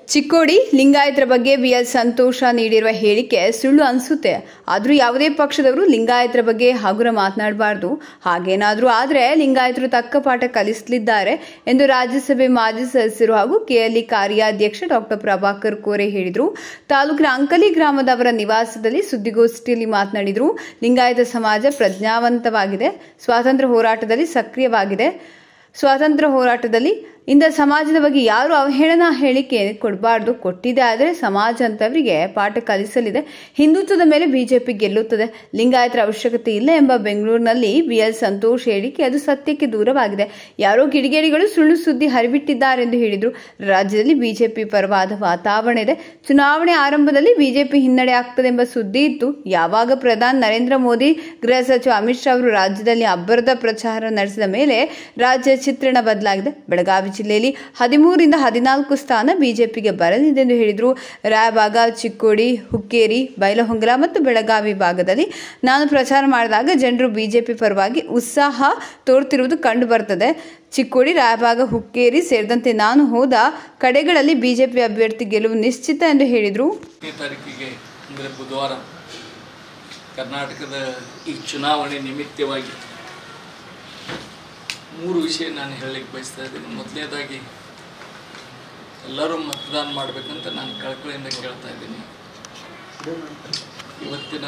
ಚಿಕ್ಕೋಡಿ ಲಿಂಗಾಯತರ ಬಗ್ಗೆ B L ಸಂತೋಷ ನೀಡಿರುವ ಹೇಳಿಕೆ ಸುಳ್ಳು ಅನಿಸುತ್ತೆ ಆದರೂ ಯಾವುದೇ ಪಕ್ಷದವರು ಲಿಂಗಾಯತರ ಬಗ್ಗೆ ಹಗುರ ಮಾತನಾಡಬಾರ್ದು ಹಾಗೇನಾದರೂ ಆದರೆ ಲಿಂಗಾಯತರು ತಕ್ಕ ಪಾಠ ಕಲಿಸಲಿದ್ದಾರೆ ಎಂದು ರಾಜ್ಯಸಭೆ ಮಾಜಿ ಸದಸ್ಯರು ಹಾಗೂ ಕೆಎಲ್ಇ ಕಾರ್ಯಾಧ್ಯಕ್ಷ ಡಾಕ್ಟರ್ ಪ್ರಭಾಕರ್ ಕೋರೆ ಹೇಳಿದರು ತಾಲೂಕಿನ ಅಂಕಲಿ ಗ್ರಾಮದ ಅವರ ನಿವಾಸದಲ್ಲಿ ಸುದ್ದಿಗೋಷ್ಠಿಯಲ್ಲಿ ಮಾತನಾಡಿದರು ಲಿಂಗಾಯತ ಸಮಾಜ ಪ್ರಜ್ಞಾವಂತವಾಗಿದೆ ಸ್ವಾತಂತ್ರ್ಯ ಹೋರಾಟದಲ್ಲಿ ಸಕ್ರಿಯವಾಗಿದೆ ಸ್ವಾತಂತ್ರ್ಯ ಹೋರಾಟದಲ್ಲಿ ಇಂದ ಸಮಾಜದ ಬಗ್ಗೆ ಯಾರು ಅವಹೇಳನ ಹೇಳಿಕೆ ಕೊಡಬಾರ್ದು ಕೊಟ್ಟಿದೆ ಆದರೆ ಸಮಾಜ ಅಂತವರಿಗೆ ಪಾಠ ಕಲಿಸಲಿದೆ ಹಿಂದುತ್ವದ ಮೇಲೆ ಬಿಜೆಪಿ ಗೆಲ್ಲುತ್ತದೆ ಲಿಂಗಾಯತರ ಅವಶ್ಯಕತೆ ಇಲ್ಲ ಎಂಬ ಬೆಂಗಳೂರಿನಲ್ಲಿ ಬಿಎಲ್ ಸಂತೋಷ್ ಹೇಳಿಕೆ ಅದು ಸತ್ಯಕ್ಕೆ ದೂರವಾಗಿದೆ ಯಾರೋ ಕಿಡಿಗೇಡಿಗಳು ಸುಳ್ಳು ಸುದ್ದಿ ಹರಿಬಿಟ್ಟಿದ್ದಾರೆ ಎಂದು ಹೇಳಿದರು ರಾಜ್ಯದಲ್ಲಿ ಬಿಜೆಪಿ ಪರವಾದ ವಾತಾವರಣ ಇದೆ ಚುನಾವಣೆ ಆರಂಭದಲ್ಲಿ ಬಿಜೆಪಿ ಹಿನ್ನಡೆ ಆಗ್ತದೆ ಎಂಬ ಸುದ್ದಿ ಇತ್ತು ಯಾವಾಗ ಪ್ರಧಾನಿ ನರೇಂದ್ರ ಮೋದಿ ಗೃಹ ಸಚಿವ ಅಮಿತ್ ಶಾ ಅವರು ರಾಜ್ಯದಲ್ಲಿ ಅಬ್ಬರದ ಪ್ರಚಾರ ನಡೆಸಿದ ಮೇಲೆ ರಾಜ್ಯ ಚಿತ್ರಣ ಬದಲಾಗಿದೆ ಬೆಳಗಾವಿ ಜಿಲ್ಲೆಯಲ್ಲಿ ಹದಿಮೂರಿಂದ ಹದಿನಾಲ್ಕು ಸ್ಥಾನ ಬಿಜೆಪಿಗೆ ಬರಲಿದೆ ಎಂದು ಹೇಳಿದರು ರಾಯಬಾಗ ಚಿಕ್ಕೋಡಿ ಹುಕ್ಕೇರಿ ಬೈಲಹೊಂಗಲ ಮತ್ತು ಬೆಳಗಾವಿ ಭಾಗದಲ್ಲಿ ನಾನು ಪ್ರಚಾರ ಮಾಡಿದಾಗ ಜನರು ಬಿಜೆಪಿ ಪರವಾಗಿ ಉತ್ಸಾಹ ತೋರ್ತಿರುವುದು ಕಂಡು ಬರ್ತದೆ ಚಿಕ್ಕೋಡಿ ರಾಯಬಾಗ ಹುಕ್ಕೇರಿ ಸೇರಿದಂತೆ ನಾನು ಹೋದ ಕಡೆಗಳಲ್ಲಿ ಬಿಜೆಪಿ ಅಭ್ಯರ್ಥಿ ಗೆಲುವು ನಿಶ್ಚಿತ ಎಂದು ಹೇಳಿದರು ಹತ್ತನೇ ತಾರೀಕಿಗೆ ಅಂದರೆ ಬುಧವಾರ ಕರ್ನಾಟಕದ ಈ ಚುನಾವಣೆ ನಿಮಿತ್ತವಾಗಿ ಮೂರು ವಿಷಯ ನಾನು ಹೇಳಲಿಕ್ಕೆ ಬಯಸ್ತಾ ಇದ್ದೀನಿ ಮೊದಲನೇದಾಗಿ ಎಲ್ಲರೂ ಮತದಾನ ಮಾಡಬೇಕಂತ ನಾನು ಕಳಕಳಿಯಿಂದ ಕೇಳ್ತಾ ಇದ್ದೀನಿ ಇವತ್ತಿನ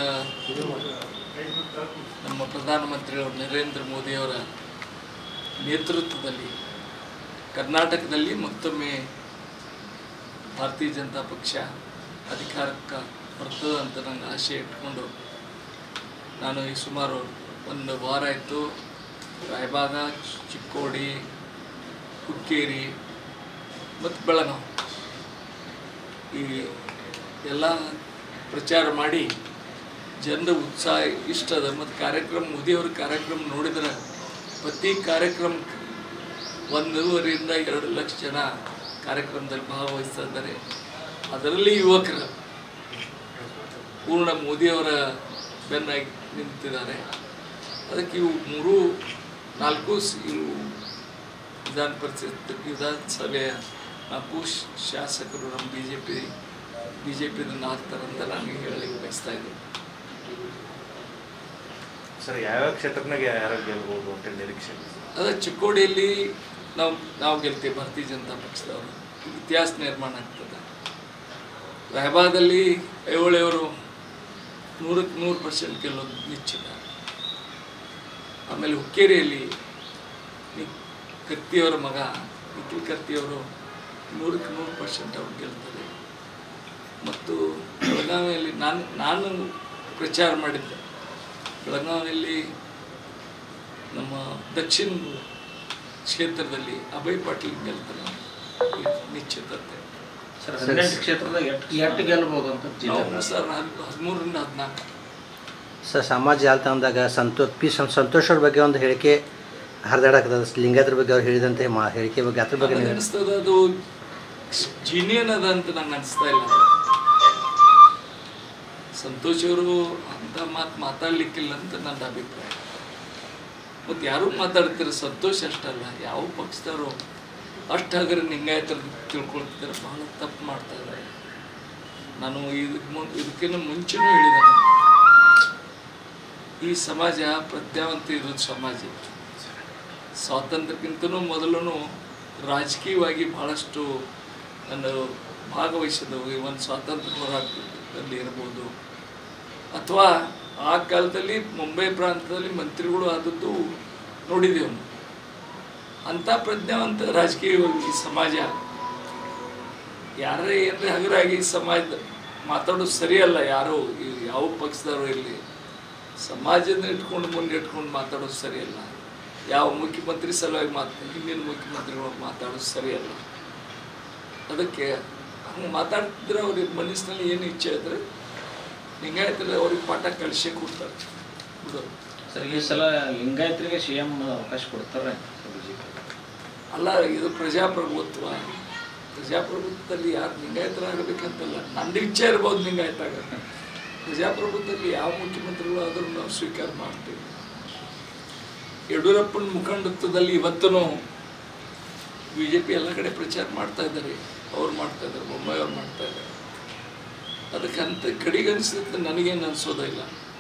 ನಮ್ಮ ಪ್ರಧಾನಮಂತ್ರಿಗಳು ನರೇಂದ್ರ ಮೋದಿಯವರ ನೇತೃತ್ವದಲ್ಲಿ ಕರ್ನಾಟಕದಲ್ಲಿ ಮತ್ತೊಮ್ಮೆ ಭಾರತೀಯ ಜನತಾ ಪಕ್ಷ ಅಧಿಕಾರಕ್ಕೆ ಬರ್ತದೆ ಅಂತ ನಂಗೆ ಆಸೆ ಇಟ್ಕೊಂಡು ನಾನು ಈ ಸುಮಾರು ಒಂದು ವಾರ ಆಯಿತು ರಾಯಬಾಗ ಚಿಕ್ಕೋಡಿ ಹುಕ್ಕೇರಿ ಮತ್ತು ಬೆಳಗಾವಿ ಈ ಎಲ್ಲ ಪ್ರಚಾರ ಮಾಡಿ ಜನರ ಉತ್ಸಾಹ ಇಷ್ಟ ಅದ ಮತ್ತು ಕಾರ್ಯಕ್ರಮ ಮೋದಿಯವ್ರ ಕಾರ್ಯಕ್ರಮ ನೋಡಿದ್ರೆ ಪ್ರತಿ ಕಾರ್ಯಕ್ರಮಕ್ಕೆ ಒಂದೂವರೆಯಿಂದ ಎರಡು ಲಕ್ಷ ಜನ ಕಾರ್ಯಕ್ರಮದಲ್ಲಿ ಭಾಗವಹಿಸ್ತಾ ಇದ್ದಾರೆ ಅದರಲ್ಲಿ ಯುವಕರು ಪೂರ್ಣ ಮೋದಿಯವರ ಬೆನ್ನಾಗಿ ನಿಂತಿದ್ದಾರೆ ಅದಕ್ಕೆ ಇವು ಮೂರು ನಾಲ್ಕು ಸ್- ಇವು ವಿಧಾನ ಪರಿಷತ್ ವಿಧಾನಸಭೆಯ ನಾಲ್ಕು ಶ- ಶಾಸಕರು ನಮ್ಮ B J P B J ಪಿದನ್ನು ಹಾಕ್ತಾರಂತ ನಾನು ಹೇಳಲಿಕ್ಕೆ ಬಯಸ್ತಾ ಇದ್ದೀನಿ ಸರ್ ಯಾವ್ಯಾವ ಕ್ಷೇತ್ರನಾಗ ಯಾರು ಗೆಲ್ಬೋದು ಅಂತ ನಿರೀಕ್ಷೆ ಅದೇ ಚಿಕ್ಕೋಡಿಯಲ್ಲಿ ನಾವು ನಾವು ಗೆಲ್ತೇವೆ ಭಾರತೀಯ ಜನತಾ ಪಕ್ಷದವರು ಇತಿಹಾಸ ನಿರ್ಮಾಣ ಆಗ್ತದೆ ರಾಯಬಾಗದಲ್ಲಿ ಐಹೊಳೆಯವರು ನೂರಕ್ಕೆ ನೂರು ಪರ್ಸೆಂಟ್ ಗೆಲ್ಲೋದು ನಿಶ್ಚಿತ ಆಮೇಲೆ ಹುಕ್ಕೇರಿಯಲ್ಲಿ ನಿ ಕತ್ತಿಯವರ ಮಗ ನಿಖಿಲ್ ಕತ್ತಿಯವರು ನೂರಕ್ಕೆ ನೂರು ಪರ್ಸೆಂಟ್ ಅವ್ರು ಗೆಲ್ತಾರೆ ಮತ್ತು ಬೆಳಗಾವಿಯಲ್ಲಿ ನಾನು ನಾನು ಪ್ರಚಾರ ಮಾಡಿದ್ದೆ ಬೆಳಗಾವಿಯಲ್ಲಿ ನಮ್ಮ ದಕ್ಷಿಣ ಕ್ಷೇತ್ರದಲ್ಲಿ ಅಭಯ್ ಪಾಟೀಲ್ ಗೆಲ್ತಾರೆ ಇದು ನಿಶ್ಚಿತತೆ ಸರ್ ಹದಿನೆಂಟು ಕ್ಷೇತ್ರದಾಗ ಎಷ್ಟು ಎಷ್ಟು ಗೆಲ್ಬೋದು ಅಂತ ನಾವು ಸರ್ ಹದಿಮೂರರಿಂದ ಹದಿನಾಲ್ಕು ಸರ್ ಸಮಾಜ ಜಾಲತಾಣದಾಗ ಸಂತೋ ಪಿ ಸಂ ಸಂತೋಷ್ ಅವ್ರ ಬಗ್ಗೆ ಒಂದು ಹೇಳಿಕೆ ಹರಿದಾಡಕದ ಲಿಂಗಾಯತರ ಬಗ್ಗೆ ಅವ್ರು ಹೇಳಿದಂತೆ ಮಾ ಹೇಳಿಕೆ ಬಗ್ಗೆ ಅದ್ರ ಬಗ್ಗೆ ನನಗೆ ನೀವು ಅನಿಸ್ತದ ಅದು ಜೀನಿಯನ್ ಅದ ಅಂತ ನಂಗೆ ಅನಿಸ್ತಾ ಇಲ್ಲ ಸಂತೋಷ್ ಅವರು ಅಂತ ಮಾತು ಮಾತಾಡ್ಲಿಕ್ಕಿಲ್ಲ ಅಂತ ನನ್ನ ಅಭಿಪ್ರಾಯ ಮತ್ತು ಯಾರು ಮಾತಾಡ್ತಾರೆ ಸಂತೋಷ್ ಅಷ್ಟಲ್ಲ ಯಾವ ಪಕ್ಷದವರು ಅಷ್ಟು ಹಗರ ಲಿಂಗಾಯತರ ತಿಳ್ಕೊಳ್ತಿದ್ದಾರೆ ಬಹಳ ತಪ್ಪು ಮಾಡ್ತಾ ಇದ್ದಾರೆ ನಾನು ಇದಕ್ಕೆ ಮುನ್ ಇದಕ್ಕಿಂತ ಮುಂಚೆನೂ ಹೇಳಿದೆ ಈ ಸಮಾಜ ಪ್ರಜ್ಞಾವಂತ ಇರೋದು ಸಮಾಜ ಸ್ವಾತಂತ್ರ್ಯಕ್ಕಿಂತನೂ ಮೊದಲು ರಾಜಕೀಯವಾಗಿ ಬಹಳಷ್ಟು ನಾನು ಭಾಗವಹಿಸಿದವು ಒಂದು ಸ್ವಾತಂತ್ರ್ಯ ಹೋರಾಟದಲ್ಲಿ ಇರ್ಬೋದು ಅಥವಾ ಆ ಕಾಲದಲ್ಲಿ ಮುಂಬೈ ಪ್ರಾಂತದಲ್ಲಿ ಮಂತ್ರಿಗಳು ಆದದ್ದು ನೋಡಿದೆವು ನಾವು. ಅಂಥ ಪ್ರಜ್ಞಾವಂತ ರಾಜಕೀಯವಾಗಿ ಈ ಸಮಾಜ ಯಾರೇ ಏನಾರೇ ಹಗುರಾಗಿ ಸಮಾಜದ ಮಾತಾಡೋದು ಸರಿಯಲ್ಲ ಯಾರು ಈ ಯಾವ ಪಕ್ಷದವರು ಇರಲಿ ಸಮಾಜದ ಇಟ್ಕೊಂಡು ಮುಂದೆ ಇಟ್ಕೊಂಡು ಮಾತಾಡೋದು ಸರಿಯಲ್ಲ ಯಾವ ಮುಖ್ಯಮಂತ್ರಿ ಸಲುವಾಗಿ ಮಾತು ಹಿಂದಿನ ಮುಖ್ಯಮಂತ್ರಿಗಳು ಮಾತಾಡೋದು ಸರಿಯಲ್ಲ ಅದಕ್ಕೆ ಹಂಗೆ ಮಾತಾಡ್ತಿದ್ರೆ ಅವ್ರಿಗೆ ಮನಸ್ಸಿನಲ್ಲಿ ಏನು ಇಚ್ಛೆ ಇದ್ರೆ ಲಿಂಗಾಯತರು ಅವ್ರಿಗೆ ಪಾಠ ಕಲಿಸೇ ಕೊಡ್ತಾರೆ ಬಿಡೋರು ಸರ್ ಈ ಸಲ ಲಿಂಗಾಯತರಿಗೆ ಸಿ ಎಂ ಅವಕಾಶ ಕೊಡ್ತಾರೆ ಬಿಜೆಪಿ ಅಲ್ಲ ಇದು ಪ್ರಜಾಪ್ರಭುತ್ವ ಪ್ರಜಾಪ್ರಭುತ್ವದಲ್ಲಿ ಯಾರು ಲಿಂಗಾಯತರಾಗಬೇಕಂತಲ್ಲ ನಂದು ಇಚ್ಛೆ ಇರ್ಬೋದು ಲಿಂಗಾಯತ ಆಗೋದು ಪ್ರಜಾಪ್ರಭುತ್ವದಲ್ಲಿ ಯಾವ ಮುಖ್ಯಮಂತ್ರಿಗಳು ಆದರೂ ನಾವು ಸ್ವೀಕಾರ ಮಾಡ್ತೀವಿ ಯಡಿಯೂರಪ್ಪನ ಮುಖಂಡತ್ವದಲ್ಲಿ ಇವತ್ತೂ ಬಿ ಜೆ ಪಿ ಎಲ್ಲ ಕಡೆ ಪ್ರಚಾರ ಮಾಡ್ತಾ ಇದ್ದಾರೆ ಅವ್ರು ಮಾಡ್ತಾ ಇದ್ದಾರೆ ಬೊಮ್ಮಾಯಿ ಅವ್ರು ಮಾಡ್ತಾ ಇದ್ದಾರೆ ಅದಕ್ಕೆ ಅಂತ ಕಡೆಗೆ ಅನಿಸುತ್ತೆ ನನಗೇನು ಅನಿಸೋದಿಲ್ಲ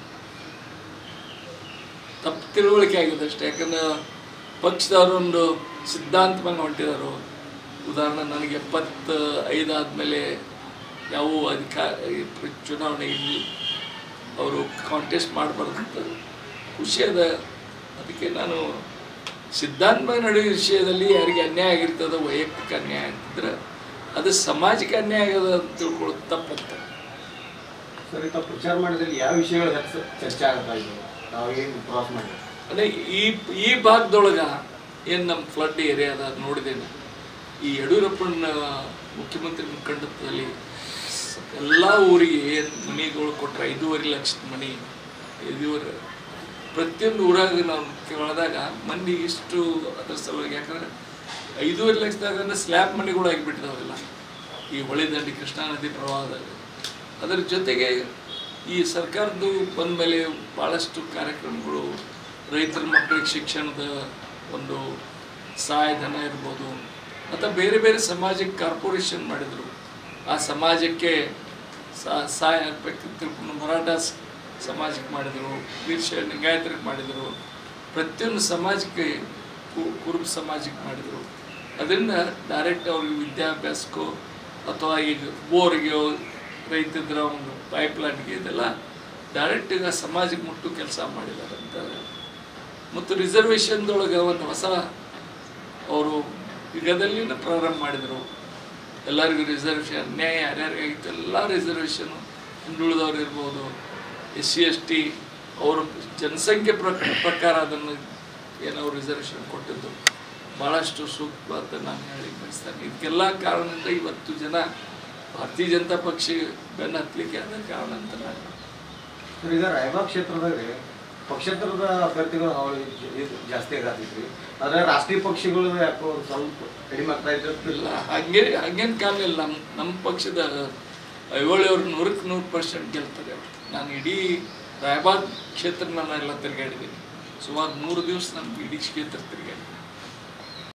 ತಪ್ಪು ತಿಳುವಳಿಕೆ ಆಗಿದೆ ಅಷ್ಟೇ ಯಾಕಂದ್ರೆ ಪಕ್ಷದವರೊಂದು ಸಿದ್ಧಾಂತ ಮೇಲೆ ಹೊಂಟಿದ್ದಾರೆ ಉದಾಹರಣೆ ನನಗೆ ಎಪ್ಪತ್ತ ಐದಾದ್ಮೇಲೆ ಯಾವ ಅಧಿಕಾರ ಚುನಾವಣೆ ಇಲ್ಲಿ ಅವರು ಕಾಂಟೆಸ್ಟ್ ಮಾಡಬಾರ್ದಂತ ಖುಷಿ ಅದ ಅದಕ್ಕೆ ನಾನು ಸಿದ್ಧಾಂತ ಮೇಲೆ ನಡೆಯೋ ವಿಷಯದಲ್ಲಿ ಯಾರಿಗೆ ಅನ್ಯಾಯ ಆಗಿರ್ತದೆ ವೈಯಕ್ತಿಕ ಅನ್ಯಾಯ ಆಗ್ತಿದ್ರೆ ಅದು ಸಮಾಜಕ್ಕೆ ಅನ್ಯಾಯ ಆಗದ ಅಂತ ತಿಳ್ಕೊಳ್ಳೋದು ತಪ್ಪಂತ ಸರ್ ತಾವು ಪ್ರಚಾರ ಮಾಡಿದಲ್ಲಿ ಯಾವ ವಿಷಯಗಳು ಹೆಚ್ಚು ಚರ್ಚೆ ಆಗ್ತಾ ಇದ್ವು ತಾವೇನು ಕ್ರಾಸ್ ಮಾಡಿ ಅಂದರೆ ಈ ಈ ಭಾಗದೊಳಗೆ ಏನು ನಮ್ಮ ಫ್ಲಡ್ ಏರಿಯಾ ಅದ ನೋಡಿದ್ದೇನೆ ಈ ಯಡಿಯೂರಪ್ಪನ ಮುಖ್ಯಮಂತ್ರಿ ಮುಖಂಡತ್ವದಲ್ಲಿ ಎಲ್ಲ ಊರಿಗೆ ಏನು ಮನೆಗಳು ಕೊಟ್ಟರೆ ಐದೂವರೆ ಲಕ್ಷದ ಮನೆ ಐದೂವರೆ ಪ್ರತಿಯೊಂದು ಊರಾಗ ನಾವು ಕೇಳಿದಾಗ ಮಂದಿ ಇಷ್ಟು ಅದ್ರ ಸಲುವಾಗಿ ಯಾಕಂದ್ರೆ ಐದೂವರೆ ಲಕ್ಷದಾಗ ಸ್ಲ್ಯಾಬ್ ಮನೆಗಳು ಆಗಿಬಿಟ್ಟಿದಾವೆಲ್ಲ ಈ ಹೊಳೆ ದಂಡಿ ಕೃಷ್ಣಾ ನದಿ ಪ್ರವಾಹದಾಗ ಅದರ ಜೊತೆಗೆ ಈ ಸರ್ಕಾರದ್ದು ಬಂದ ಮೇಲೆ ಭಾಳಷ್ಟು ಕಾರ್ಯಕ್ರಮಗಳು ರೈತರ ಮಕ್ಕಳಿಗೆ ಶಿಕ್ಷಣದ ಒಂದು ಸಹಾಯಧನ ಇರ್ಬೋದು ಮತ್ತು ಬೇರೆ ಬೇರೆ ಸಮಾಜಕ್ಕೆ ಕಾರ್ಪೊರೇಷನ್ ಮಾಡಿದರು ಆ ಸಮಾಜಕ್ಕೆ ಸಾ- ಸಹಾಯ ಆಗ್ಬೇಕಂತ ತಿಳ್ಕೊಂಡು ಮರಾಠ ಸ- ಸಮಾಜಕ್ಕೆ ಮಾಡಿದರು ವೀರಶೈವ ಲಿಂಗಾಯತರಿಗೆ ಮಾಡಿದರು ಪ್ರತಿಯೊಂದು ಸಮಾಜಕ್ಕೆ ಕು- ಕುರುಬ ಸಮಾಜಕ್ಕೆ ಮಾಡಿದರು ಅದರಿಂದ ಡೈರೆಕ್ಟ್ ಅವ್ರಿಗೆ ವಿದ್ಯಾಭ್ಯಾಸಕ್ಕೋ ಅಥವಾ ಈಗ ಬೋರ್ಗೆ ರೈತದ್ರ ಒಂದು ಪೈಪ್ಲೈನ್ಗೆ ಇದೆಲ್ಲ ಡೈರೆಕ್ಟಾಗಿ ಆ ಸಮಾಜಕ್ಕೆ ಮುಟ್ಟು ಕೆಲಸ ಮಾಡಿದ್ದಾರೆ ಅಂತ ಮತ್ತು ರಿಸರ್ವೇಷನ್ದೊಳಗೆ ಒಂದು ಹೊಸ ಅವರು ಯುಗದಲ್ಲಿನ ಪ್ರಾರಂಭ ಮಾಡಿದರು ಎಲ್ಲರಿಗೂ ರಿಸರ್ವೇಷನ್ ಅನ್ಯಾಯ ಯಾರ್ಯಾರಿಗಾಗಿತ್ತು ಎಲ್ಲ ರಿಸರ್ವೇಷನು ಹಿಂದುಳಿದವ್ರು ಇರ್ಬೋದು ಎಸ್ ಸಿ ಎಸ್ ಟಿ ಅವರು ಜನಸಂಖ್ಯೆ ಪ್ರಕ ಪ್ರಕಾರ ಅದನ್ನು ಏನೋ ರಿಸರ್ವೇಷನ್ ಕೊಟ್ಟಿದ್ದು ಭಾಳಷ್ಟು ಸೂಕ್ತ ಅಂತ ನಾನು ಹೇಳಿ ಬಯಸ್ತೇನೆ ಇದಕ್ಕೆಲ್ಲ ಕಾರಣದಿಂದ ಇವತ್ತು ಜನ ಭಾರತೀಯ ಜನತಾ ಪಕ್ಷ ಬೆನ್ನ ಹತ್ತಲಿಕ್ಕೆ ಅದ ಕಾರಣ ಅಂತ ನಾನು ಸರ್ ಈಗ ರಾಯಬಾಗ್ ಕ್ಷೇತ್ರದಾಗ ಪಕ್ಷೇತರದ ಅಭ್ಯರ್ಥಿಗಳು ಹಾವಳಿ ಜ- ಇದು ಜಾಸ್ತಿ ಆಗತ್ತೈತ್ರಿ ಆದ್ರೆ ರಾಷ್ಟ್ರೀಯ ಪಕ್ಷಗಳು ಯಾಕೋ ಒಂದ್ ಸ್ವಲ್ಪ ಕಡಿಮೆ ಆಗ್ತಾ ಇಲ್ಲ ಇದ್ದಿಲ್ಲ ಹಂಗೆ ಹಂಗೇನು ಕಾರಣ ಇಲ್ಲ ನಮ್ಮ ನಮ್ಮ ಪಕ್ಷದ ಐಹೊಳೆಯವರು ನೂರಕ್ಕೆ ನೂರು ಪರ್ಸೆಂಟ್ ಗೆಲ್ತಾರೆ ಅವ್ರು. ನಾನು ಇಡೀ ರಾಯಬಾಗ್ ಕ್ಷೇತ್ರ ನಾನು ಎಲ್ಲ ತಿರುಗಾಡಿದ್ದೀನಿ ಸುಮಾರು ಮೂರು ದಿವಸ ನಾನು ಇಡೀ ಕ್ಷೇತ್ರ ತಿರುಗಾಡಿದ್ದೀನಿ